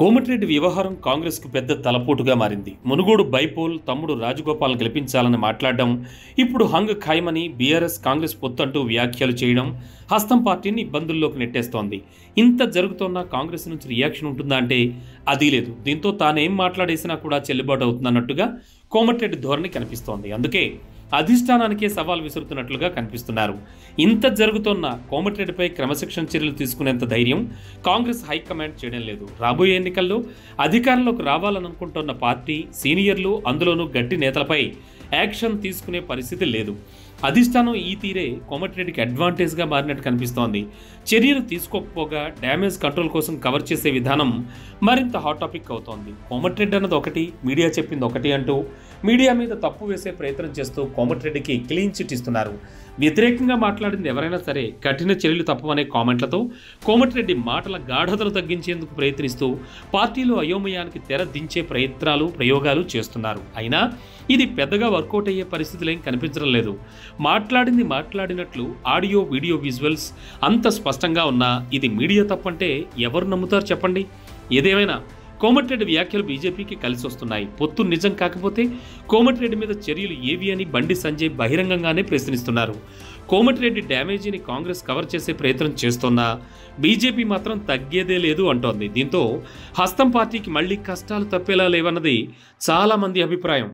కోమటిరెడ్డి వ్యవహారం కాంగ్రెస్కు పెద్ద తలపోటుగా మారింది మునుగోడు బైపోల్ తమ్ముడు రాజగోపాల్ గెలిపించాలని మాట్లాడడం ఇప్పుడు హంగ్ ఖాయమని బీఆర్ఎస్ కాంగ్రెస్ పొత్తంటూ వ్యాఖ్యలు చేయడం హస్తం పార్టీని ఇబ్బందుల్లోకి నెట్టేస్తోంది ఇంత జరుగుతున్న కాంగ్రెస్ నుంచి రియాక్షన్ ఉంటుందా అంటే అది లేదు దీంతో తానేం మాట్లాడేసినా కూడా చెల్లుబాటు అవుతుందన్నట్టుగా కోమటిరెడ్డి ధోరణి కనిపిస్తోంది అందుకే అధిష్టానానికే సవాల్ విసురుతున్నట్లుగా కనిపిస్తున్నారు ఇంత జరుగుతున్న కోమటిరెడ్డిపై క్రమశిక్షణ చర్యలు తీసుకునేంత ధైర్యం కాంగ్రెస్ హైకమాండ్ చేయడం లేదు రాబోయే ఎన్నికల్లో అధికారంలోకి రావాలనుకుంటున్న పార్టీ సీనియర్లు అందులోనూ గట్టి నేతలపై యాక్షన్ తీసుకునే పరిస్థితి లేదు అధిష్టానం ఈ తీరే కోమటిరెడ్డికి అడ్వాంటేజ్గా మారినట్టు కనిపిస్తోంది చర్యలు తీసుకోకపోగా డ్యామేజ్ కంట్రోల్ కోసం కవర్ చేసే విధానం మరింత హాట్ టాపిక్ అవుతోంది కోమటిరెడ్డి అన్నది ఒకటి మీడియా చెప్పింది ఒకటి అంటూ మీడియా మీద తప్పు వేసే ప్రయత్నం చేస్తూ కోమటిరెడ్డికి క్లీన్ చిట్ ఇస్తున్నారు వ్యతిరేకంగా మాట్లాడింది ఎవరైనా సరే కఠిన చర్యలు తప్పవనే కామెంట్లతో కోమటిరెడ్డి మాటల గాఢతలు తగ్గించేందుకు ప్రయత్నిస్తూ పార్టీలో అయోమయానికి తెర దించే ప్రయత్నాలు ప్రయోగాలు చేస్తున్నారు అయినా ఇది పెద్దగా వర్కౌట్ అయ్యే పరిస్థితులేం కనిపించడం లేదు మాట్లాడింది మాట్లాడినట్లు ఆడియో వీడియో విజువల్స్ అంత స్పష్టంగా ఉన్నా ఇది మీడియా తప్పంటే ఎవరు నమ్ముతారు చెప్పండి ఏదేమైనా కోమటిరెడ్డి వ్యాఖ్యలు బీజేపీకి కలిసి వస్తున్నాయి పొత్తు నిజం కాకపోతే కోమటిరెడ్డి మీద చర్యలు ఏవి అని బండి సంజయ్ బహిరంగంగానే ప్రశ్నిస్తున్నారు కోమటిరెడ్డి డ్యామేజీని కాంగ్రెస్ కవర్ చేసే ప్రయత్నం చేస్తున్నా బీజేపీ మాత్రం తగ్గేదే లేదు అంటోంది దీంతో హస్తం పార్టీకి మళ్ళీ కష్టాలు తప్పేలా లేవన్నది చాలామంది అభిప్రాయం